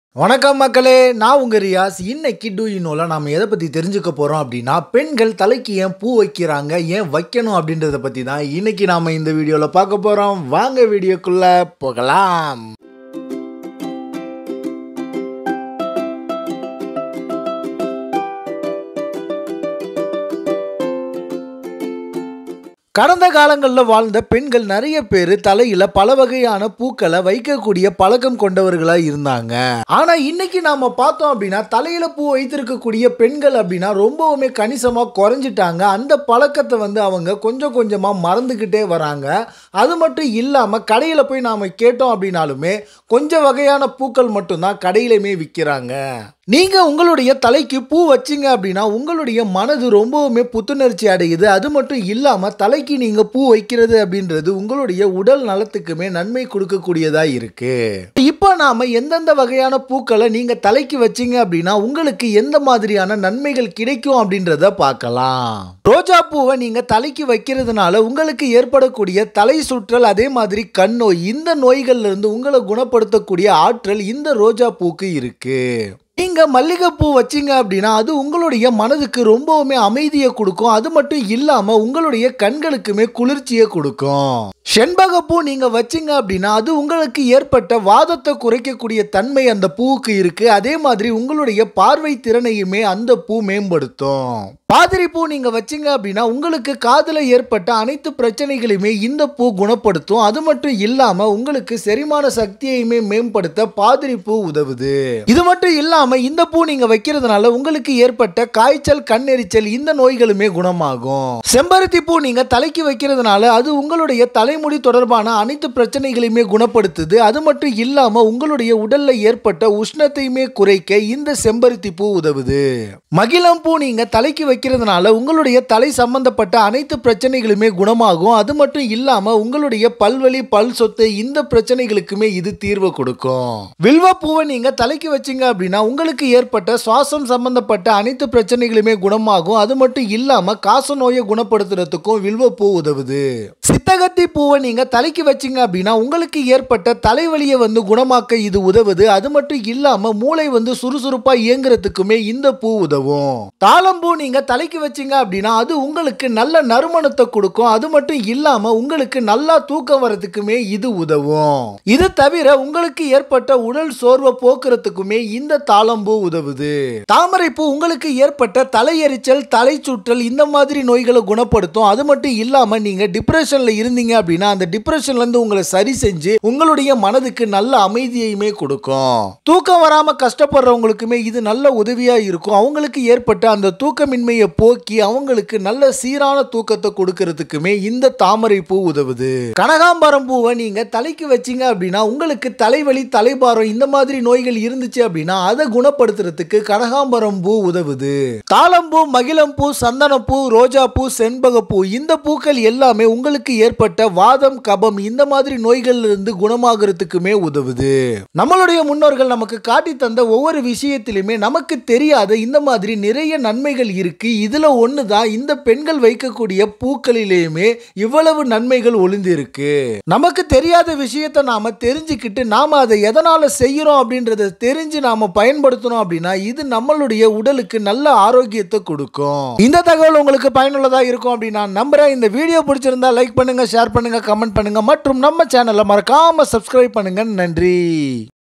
வணக்கம் மக்களே நான் உங்க ரியாஸ் இன்னைக்கு டூ யூனோல நாம எதை பத்தி தெரிஞ்சுக்க போறோம் அப்படின்னா பெண்கள் தலைக்கு ஏன் பூ வைக்கிறாங்க ஏன் வைக்கணும் அப்படின்றத பத்தி தான் இன்னைக்கு நாம இந்த வீடியோல பார்க்க போறோம் வாங்க வீடியோக்குள்ள போகலாம் கடந்த காலங்களில் வாழ்ந்த பெண்கள் நிறைய பேர் தலையில பல வகையான பூக்களை வைக்கக்கூடிய பழக்கம் கொண்டவர்களா இருந்தாங்க ஆனா இன்னைக்கு நாம பார்த்தோம் அப்படின்னா தலையில பூ வைத்திருக்கக்கூடிய பெண்கள் அப்படின்னா ரொம்பவுமே கணிசமா குறைஞ்சிட்டாங்க அந்த பழக்கத்தை வந்து அவங்க கொஞ்சம் கொஞ்சமா மறந்துக்கிட்டே வராங்க அது மட்டும் இல்லாம கடையில போய் நாம கேட்டோம் அப்படின்னாலுமே கொஞ்சம் வகையான பூக்கள் மட்டும்தான் கடையிலுமே விற்கிறாங்க நீங்க உங்களுடைய தலைக்கு பூ வச்சீங்க அப்படின்னா உங்களுடைய மனது ரொம்பவுமே புத்துணர்ச்சி அடையுது அது மட்டும் இல்லாம தலைக்கு நீங்க பூ வைக்கிறது அப்படின்றது உங்களுடைய உடல் நலத்துக்குமே நன்மை கொடுக்கக்கூடியதா இருக்கு இப்போ நாம எந்தெந்த வகையான பூக்களை நீங்க தலைக்கு வச்சீங்க அப்படின்னா உங்களுக்கு எந்த மாதிரியான நன்மைகள் கிடைக்கும் அப்படின்றத பார்க்கலாம் ரோஜா பூவை நீங்க தலைக்கு வைக்கிறதுனால உங்களுக்கு ஏற்படக்கூடிய தலை சுற்றல் அதே மாதிரி கண் நோய் இந்த நோய்கள்ல இருந்து உங்களை குணப்படுத்தக்கூடிய ஆற்றல் இந்த ரோஜா பூக்கு இருக்கு நீங்க மல்லிகைப்பூ வச்சீங்க அப்படின்னா அது உங்களுடைய மனதுக்கு ரொம்பவுமே அமைதியை கொடுக்கும் அது மட்டும் இல்லாம உங்களுடைய கண்களுக்குமே குளிர்ச்சியை கொடுக்கும் செண்பகப்பூ நீங்க வச்சீங்க அப்படின்னா அது உங்களுக்கு ஏற்பட்ட வாதத்தை குறைக்கக்கூடிய தன்மை அந்த பூவுக்கு இருக்கு அதே மாதிரி உங்களுடைய பார்வை திறனையுமே அந்த பூ மேம்படுத்தும் பாதிரி பூ நீங்க வச்சீங்க அப்படின்னா உங்களுக்கு காதுல ஏற்பட்ட அனைத்து பிரச்சனைகளையுமே இந்த பூ குணப்படுத்தும் அது மட்டும் இல்லாம உங்களுக்கு செரிமான சக்தியையுமே மேம்படுத்த பாதிரி பூ உதவுது இது மட்டும் இல்லாம இந்த பூ நீங்க வைக்கிறதுனால உங்களுக்கு ஏற்பட்ட காய்ச்சல் கண்ணெரிச்சல் இந்த நோய்களுமே குணமாகும் செம்பருத்தி பூ நீங்க தலைக்கு வைக்கிறதுனால அது உங்களுடைய தலைமுடி தொடர்பான அனைத்து பிரச்சனைகளையுமே குணப்படுத்துது அது மட்டும் இல்லாம உங்களுடைய உடல்ல ஏற்பட்ட உஷ்ணத்தையுமே குறைக்க இந்த செம்பருத்தி பூ உதவுது மகிழம் பூ நீங்க தலைக்கு வைக்கிறதுனால உங்களுடைய தலை சம்பந்தப்பட்ட அனைத்து பிரச்சனைகளுமே குணமாகும் அது மட்டும் இல்லாம உங்களுடைய பல்வலி பல் சொத்து இந்த பிரச்சனைகளுக்குமே இது தீர்வு கொடுக்கும் வில்வ பூவை நீங்க தலைக்கு வச்சீங்க அப்படின்னா உங்களுக்கு ஏற்பட்ட சுவாசம் சம்பந்தப்பட்ட அனைத்து பிரச்சனைகளுமே குணமாகும் அது மட்டும் இல்லாம காச நோயை குணப்படுத்துறதுக்கும் வில்வ பூ உதவுது சித்தகத்தி பூவை நீங்க தலைக்கு வச்சீங்க அப்படின்னா உங்களுக்கு ஏற்பட்ட தலைவலியை வந்து குணமாக்க இது உதவுது அது மட்டும் இல்லாம மூளை வந்து சுறுசுறுப்பா இயங்குறதுக்குமே இந்த பூ உதவும் தாளம்பூ நீங்க தலைக்கு வச்சீங்க அப்படின்னா அது உங்களுக்கு நல்ல நறுமணத்தை கொடுக்கும் அது மட்டும் இல்லாம உங்களுக்கு நல்லா தூக்கம் வரதுக்குமே இது உதவும் இது தவிர உங்களுக்கு ஏற்பட்ட உடல் சோர்வை போக்குறதுக்குமே இந்த தாளம்பூ உதவுது தாமரை பூ உங்களுக்கு ஏற்பட்ட தலையெரிச்சல் தலை சுற்றல் இந்த மாதிரி நோய்களை குணப்படுத்தும் அது மட்டும் இல்லாம நீங்க டிப்ரெஷன்ல இருந்தீங்க அப்படின்னா அந்த டிப்ரெஷன்ல இருந்து உங்களை சரி செஞ்சு உங்களுடைய மனதுக்கு நல்ல அமைதியையுமே கொடுக்கும் தூக்கம் வராம கஷ்டப்படுறவங்களுக்குமே இது நல்ல உதவியா இருக்கும் அவங்களுக்கு ஏற்பட்ட அந்த தூக்கமின்மையை போக்கி அவங்களுக்கு நல்ல சீரான தூக்கத்தை கொடுக்கறதுக்குமே இந்த தாமரை பூ உதவுது கனகாம்பரம் பூவை நீங்க தலைக்கு வச்சீங்க அப்படின்னா உங்களுக்கு தலைவலி தலைபாரம் இந்த மாதிரி நோய்கள் இருந்துச்சு அப்படின்னா அதை குணப்படுத்துறதுக்கு கனகாம்பரம் பூ உதவுது தாளம்பூ மகிழம்பூ சந்தனப்பூ ரோஜாப்பூ செண்பகப்பூ இந்த பூக்கள் எல்லாமே உங்களுக்கு ஏற்பட்ட வாதம் கபம் இந்த மாதிரி நோய்கள்ல இருந்து குணமாகறதுக்குமே உதவுது நம்மளுடைய முன்னோர்கள் நமக்கு காட்டி தந்த ஒவ்வொரு விஷயத்திலுமே நமக்கு தெரியாத இந்த மாதிரி நிறைய நன்மைகள் இருக்கு இதுல ஒண்ணுதான் இந்த பெண்கள் வைக்கக்கூடிய பூக்களிலேயுமே இவ்வளவு நன்மைகள் ஒளிந்து இருக்கு நமக்கு தெரியாத விஷயத்தை நாம தெரிஞ்சுக்கிட்டு நாம அதை எதனால செய்யறோம் அப்படின்றத தெரிஞ்சு நாம பயன்படுத்தணும் அப்படின்னா இது நம்மளுடைய உடலுக்கு நல்ல ஆரோக்கியத்தை கொடுக்கும் இந்த தகவல் உங்களுக்கு பயனுள்ளதா இருக்கும் அப்படின்னு நான் நம்புறேன் இந்த வீடியோ பிடிச்சிருந்தா லைக் பண்ணுங்க ஷேர் பண்ணுங்க கமெண்ட் பண்ணுங்க மற்றும் நம்ம சேனலை மறக்காம சப்ஸ்கிரைப் பண்ணுங்க நன்றி